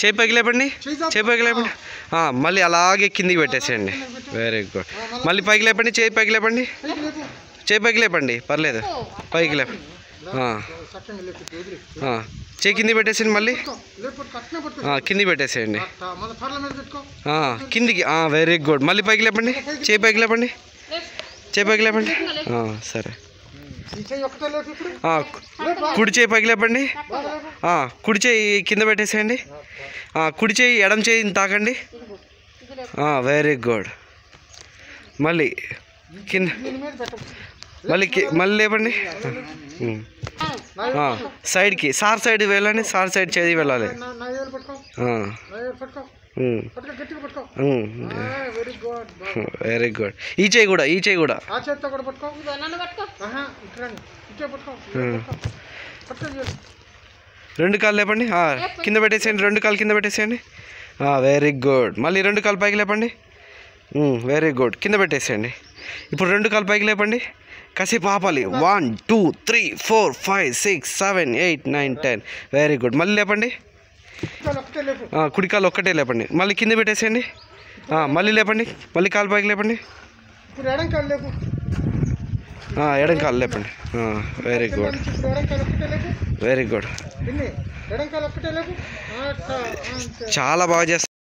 చేయి పైకి లేపండి చేయి పైకి లేపండి ఆ, మళ్ళీ అలాగే కిందికి పెట్టేసేయండి వెరీ గుడ్ మళ్ళీ పైకి లేపండి చేయి పైకి లేపండి పైకి లేపు చేయి పైకి లేపండి పర్లేదు పైకి లేపండి ఆ, చక్కగా లేపు వదిలి ఆ. చేయి కింది పెట్టేసేయండి మళ్ళీ పట్టుకో లేపు పట్టుకో అట్నే పట్టుకో ఆ, కింది పెట్టేసేయండి అట్టా, మళ్ళీ పర్ల మీద పెట్టుకో ఆ, కిందికి వెరీ గుడ్ మళ్ళీ పైకి లేపండి చేయి పైకి లేపండి చేయి పైకి లేపండి ఆ, సరే ఈ చెయ్యి ఒకటే లేపు ఇప్పుడు ఆ, కు- కుడి చేయి పైకి లేపండి బాగా లేపు ఆ, కుడి చేయి కింద పెట్టేసేయండి ఆ, కుడి చేయి ఎడం చేయి తాకండి వెరీ గుడ్ మళ్ళీ కింద దీని మీద పెట్టు మళ్ళీ కి- మళ్ళీ లేపండి ఉమ్. ఆ, సైడ్కి సార్ సైడ్ వెళ్ళండి సార్ సైడ్ చేయి వెళ్ళాలి నా నా ఏలు పట్టుకో ఆ, నా ఏలు పట్టుకో ఉమ్, పట్టుకో గట్టిగా పట్టుకో ఉమ్. వెరీ గుడ్ వెరీ గుడ్ ఈ చేయి కూడా ఈ చేయి కూడా ఆ చేతితో కూడా పట్టుకో నన్ను పట్టుకో ఆహా ఇక్కడ ఇట్టే పట్టుకో ఉమ్. పట్టుకో చేయి. రెండు కాళ్ళు లేపండి ఆ, కింద పెట్టేసేయండి రెండు కాళ్ళు కింద పెట్టేసేయండి వెరీ గుడ్ మళ్ళీ రెండు కాళ్ళు పైకి లేపండి వెరీ గుడ్ కింద పెట్టేసేయండి ఇప్పుడు రెండు కాళ్ళు పైకి లేపండి కాసేపు ఆపాలి one two three four five six seven eight nine ten very good మళ్ళీ లేపండి కాలు ఒకటే లేపు ఆ, కుడి కాలు ఒక్కటే లేపండి మళ్ళీ కింద పెట్టేసేయండి ఆ, మళ్ళీ లేపండి మళ్ళీ కాలు పైకి లేపండి ఇప్పుడు ఎడం కాలు లేపు ఆ, ఎడం కాలు లేపండి వెరీ గుడ్ ఇప్పుడు ఎడం కాలు ఒకటే లేపు వెరీ గుడ్ ఇన్ని ఎడం కాలు ఒకటే లేపు ఆ, అట్టా, ఆ, అంతే చాలా బాగా చేస్తారు